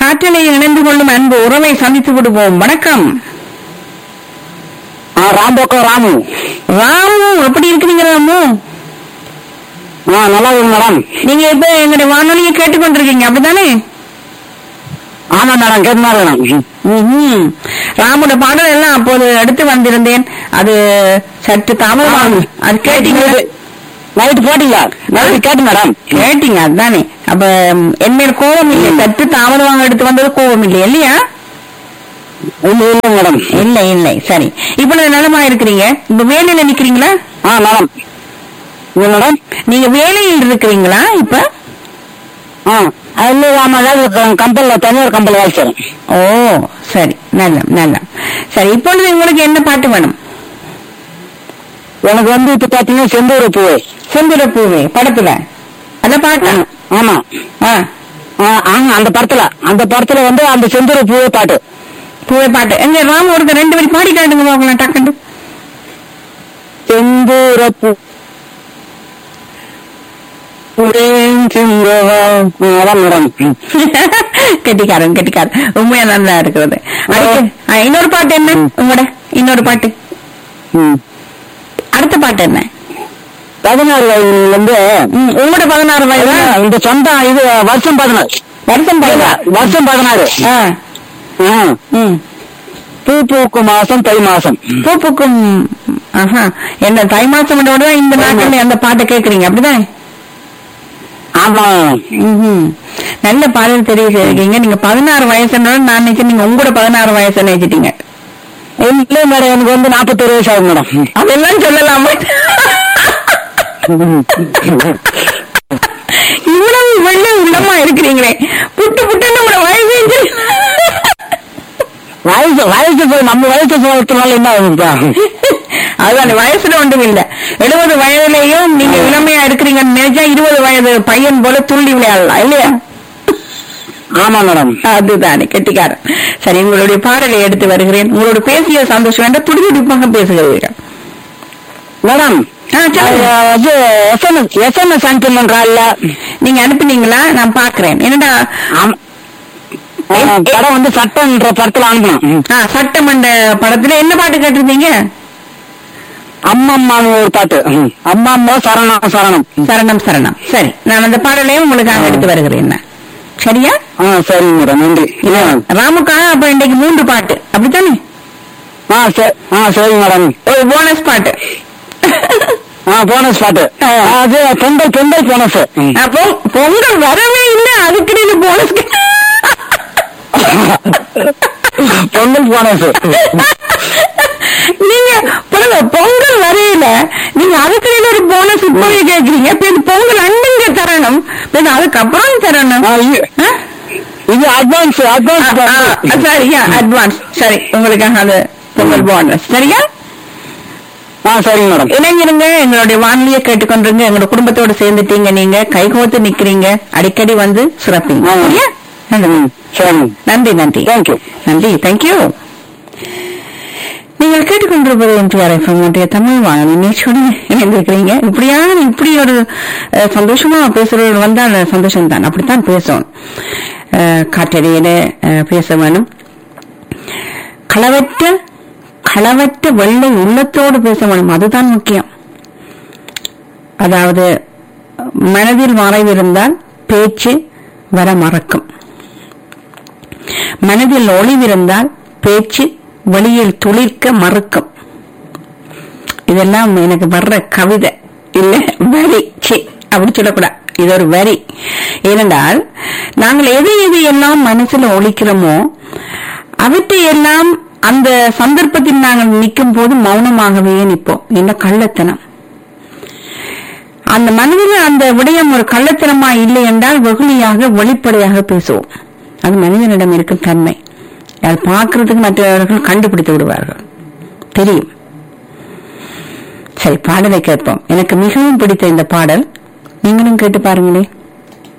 காற்றலையில் இணைந்து கொள்ளும் அன்பு உறவை சந்தித்து விடுவோம் வணக்கம் ஆ ராம்போக்கம் ராமு ராமு எப்படி இருக்கிறீங்க ராமு ஆ நல்லா இருக்கு மேடம் நீங்க இப்ப எங்களுடைய வானொலியை கேட்டுக்கொண்டிருக்கீங்க அப்படித்தானே ஆமா மேடம் கேட்டு மேடம் ம்ஹும். ராமுட பாடல் எல்லாம் அப்போது எடுத்து வந்திருந்தேன் அது சற்று தாமதமாக அது கேட்டீங்க நைட்டு போட்டீங்களா நைட்டு கேட்டு மேடம் கேட்டீங்க அதுதானே அப்ப ம், என் மேல் கோபம் இல்லை சற்று தாமதமாக எடுத்து வந்தது கோபம் இல்லை இல்லையா இல்ல இல்ல மேடம் இல்லை இல்லை சரி இப்ப நலமா இருக்கிறீங்க இப்ப வேலையில நிக்கிறீங்களா ஆ மேடம் இல்ல மேடம் நீங்க வேலையில் இருக்கிறீங்களா இப்ப ஆ அது ஆமா கம்பெனில தனியார் கம்பெனில வேலை செய்றேன் ஓ சரி நல்ல நல்ல சரி இப்பொழுது உங்களுக்கு என்ன பாட்டு வேணும் எனக்கு வந்து இப்ப பாத்தீங்கன்னா செந்தூர பூவை செந்துர பூவே படத்துல அத பாட்டு ஆமா ஆ ஆ, ஆமா அந்த படத்துல அந்த படத்துல வந்து அந்த செந்தூர பூவை பாட்டு பூவே பாட்டு எங்க ராம ஒருத்தர் ரெண்டு பேரும் பாடி காட்டுங்க பார்க்கலாம் டக்குண்டு செந்தூர பூ புரேன் சிங்கவா. ஆ, அதான் மேடம் கெட்டிக்காரன் கெட்டிக்காரன் உண்மையா நல்லா இருக்கிறது அடுத்து, ஆ, இன்னொரு பாட்டு என்ன உங்களோட இன்னொரு பாட்டு ம். அடுத்த பாட்டு என்ன பதினாறு வயது வந்து ம், உங்களோட பதினாறு வயதா இந்த சொந்தம் இது வருஷம் பதினாறு வருஷம் பதினாறு வருஷம் பதினாறு ஆ ஆ. ம் பூ பூக்கும் மாசம் தை மாசம் பூப்புக்கும் ஆஹா என்ன தை மாசம் விட இந்த நாட்கள் அந்த பாட்டை கேக்குறீங்க அப்படிதான் ஆமா ம்ஹும். நல்ல பாடல் தெரிவிச்சிருக்கீங்க நீங்க பதினாறு வயசுன்னு நான் நினைச்சேன் நீங்க உங்களோட பதினாறு வயசு நினைச்சிட்டீங்க இல்ல மேடம் எனக்கு வந்து நாற்பத்தொரு வயசு ஆகும் மேடம் அதெல்லாம் சொல்லலாமா இவ்வளவு வெள்ள உள்ளமா இருக்கிறீங்களே புட்டு புட்டுன்னு உங்களோட வயசு வயசு வயசு போய் நம்ம வயசு சொல்றதுனால என்ன ஆகுதுப்பா அதுதான் வயசுல ஒன்றும் இல்ல எழுபது வயதுலயும் நீங்க இளமையா இருக்கிறீங்கன்னு நினைச்சா இருபது வயது பையன் போல துள்ளி விளையாடலாம் இல்லையா ஆமா மேடம் அதுதானே கெட்டிக்காரன் சரி உங்களுடைய பாடலை எடுத்து வருகிறேன் உங்களோட பேசிய சந்தோஷம் என்ற துடிதுடிப்பாக பேசுகிறீர்கள் மேடம் ஆ, சொல்லுங்க. அது எஸ்எம்எஸ் எஸ்எம்எஸ் அனுப்பினேன் காலைல நீங்க அனுப்புனீங்களா நான் பாக்குறேன் என்னடா ஆமா ஆ, படம் வந்து சட்டம்ன்ற படத்துல அனுப்பணும் ஆ, சட்டமன்ற படத்துல என்ன பாட்டு கேட்டிருந்தீங்க அம்மம்மான்னு ஒரு பாட்டு அம்மா அம்மா சரணம் சரணம் சரணம் சரணம் சரி நான் அந்த பாடலையும் உங்களுக்காக எடுத்து வருகிறேன் நான். சரியா ஆ சரிங்க மேடம் நன்றி ஆ. ராமுக்காக அப்ப இன்னைக்கு மூன்று பாட்டு அப்படித்தானே ஆ சரி ஆ சரிங்க மேடம் ஒரு போனஸ் பாட்டு ஆ போனஸ் பாட்டு ஆ, அது பொங்கல் பொங்கல் போனஸ் அப்போ பொங்கல் வரவே இல்லை அதுக்கு நீங்க போனஸ் பொங்கல் போனஸ் நீங்க பாருங்க, பொங்கல் வரையில நீங்க அதுக்கு நீங்க ஒரு போனஸ் இப்பவே கேக்குறீங்க இப்ப இது பொங்கல் அண்ணுங்க தரணும் இப்ப இது அதுக்கப்புறம் தரணும் ஆ, இது- ஆ? இது அட்வான்ஸ் ஆ, அட்வான்ஸ் ஆ, சரியா அட்வான்ஸ் சரி உங்களுக்காக அது பொங்கல் போனஸ் சரியா ஆ சரிங்க மேடம் இளைஞருங்க எங்களுடைய வானொலியை கேட்டுக்கொண்டிருங்க எங்களோட குடும்பத்தோட சேர்ந்துட்டீங்க நீங்க கைகோத்து நிக்கிறீங்க அடிக்கடி வந்து சுரப்பீங்க ஆ. சரியா நல்லது. ம், சரிங்க நன்றி நன்றி தேங்க்யூ நன்றி தேங்க்யூ நீங்கள் கேட்டுக்கொண்டிருப்பது எம்டிஆர் எஃப்எம் ஒன்றிய தமிழ் வானொலி நிகழ்ச்சியோடு இணைந்திருக்கிறீங்க இப்படியான இப்படி ஒரு அஹ், சந்தோஷமா பேசுறவர்கள் வந்தால் சந்தோஷம் தான் அப்படித்தான் பேசணும் அஹ், காற்றடையில அஹ், பேச வேணும் களவற்ற களவற்ற வெள்ளை உள்ளத்தோடு பேச வேணும் அதுதான் முக்கியம் அதாவது மனதில் மறைவிருந்தால் பேச்சு வர மறக்கும் மனதில் ஒளிவிருந்தால் பேச்சு வெளியில் துளிர்க்க மறுக்கும் இதெல்லாம் எனக்கு வர்ற கவிதை இல்ல வரி சி அப்படி சொல்லக்கூடாது இது ஒரு வரி ஏனென்றால் நாங்கள் எது எது எல்லாம் மனசுல ஒழிக்கிறோமோ அவற்றை எல்லாம் அந்த சந்தர்ப்பத்தில் நாங்கள் நிற்கும் போது மௌனமாகவே நிற்போம் என்ன கள்ளத்தனம் அந்த மனதில் அந்த விடயம் ஒரு கள்ளத்தனமா இல்லை என்றால் வெகுளியாக வெளிப்படையாக பேசுவோம் அது மனிதனிடம் இருக்கும் தன்மை அதை பார்க்கறதுக்கு மற்றவர்கள் கண்டுபிடித்து விடுவார்கள் தெரியும் சரி பாடலை கேட்போம் எனக்கு மிகவும் பிடித்த இந்த பாடல் நீங்களும் கேட்டு பாருங்களேன்